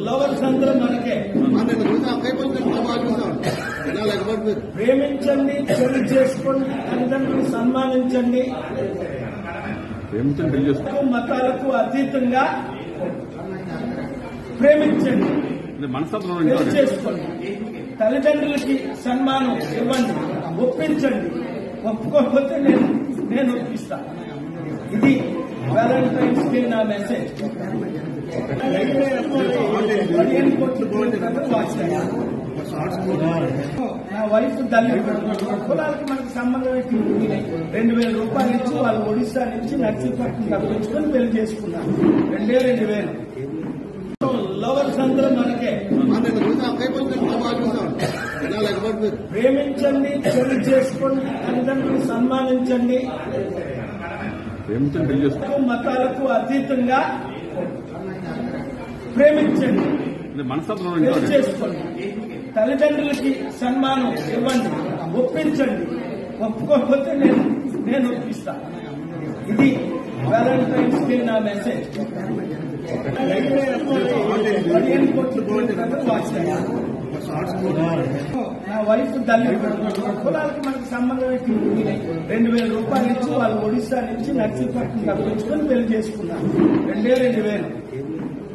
Lovers అందరూ మనకే నేను చూసి అబ్బాయి కొంచెం బాగా చూసాను ఎలా లేకపోతే ప్రేమించండి పెళ్లి చేసుకోండి తల్లిదండ్రులు సన్మానించండి ప్రేమించని పెళ్లి చేసుకో మతాలకు అతీతంగా ప్రేమించండి అంటే మనస్తత్వం పెళ్లి ఇంట్లో చేసుకోండి తల్లిదండ్రులకి సన్మానం ఇవ్వండి ఒప్పించండి ఒప్పుకోకపోతే నేను నేను ఒప్పిస్తా ఇది వ్యాలంటైన్స్ డే నా మెసేజ్ పదిహేను కోట్లు పోయిందని వాచాను. నా వైఫ్ దళిత కులాలకి మనకి సంబంధం ఏంటి? రెండు వేల రూపాయలు ఇచ్చి వాళ్ళు ఒడిశా నుంచి నర్సీపట్నం తప్పించుకొని పెళ్లి చేసుకున్నారు రెండే రెండు వేలు లవర్స్ అందరూ మనకే నేను చూసి అబ్బాయి కొంచెం బాగా చూసాను ఎలా లేకపోతే ప్రేమించండి పెళ్లి చేసుకోండి తల్లిదండ్రులు సన్మానించండి ప్రేమించని పెళ్లి చేసుకో మతాలకు అతీతంగా ప్రేమించండి అంటే మనస్తత్వం పెళ్లి ఇంట్లో చేసుకోండి తల్లిదండ్రులకి సన్మానం ఇవ్వండి ఒప్పించండి ఒప్పుకోకపోతే నేను నేను ఒప్పిస్తా ఇది వ్యాలంటైన్స్ డే నా మెసేజ్ పదిహేను కోట్లు పోయిందని వాచాను. నా వైఫ్ దళిత కులాలకి మనకి సంబంధం ఏంటి? రెండు వేల రూపాయలు ఇచ్చి వాళ్ళు ఒడిశా నుంచి నర్సీపట్నం తప్పించుకొని పెళ్లి చేసుకున్నారు రెండే రెండు వేలు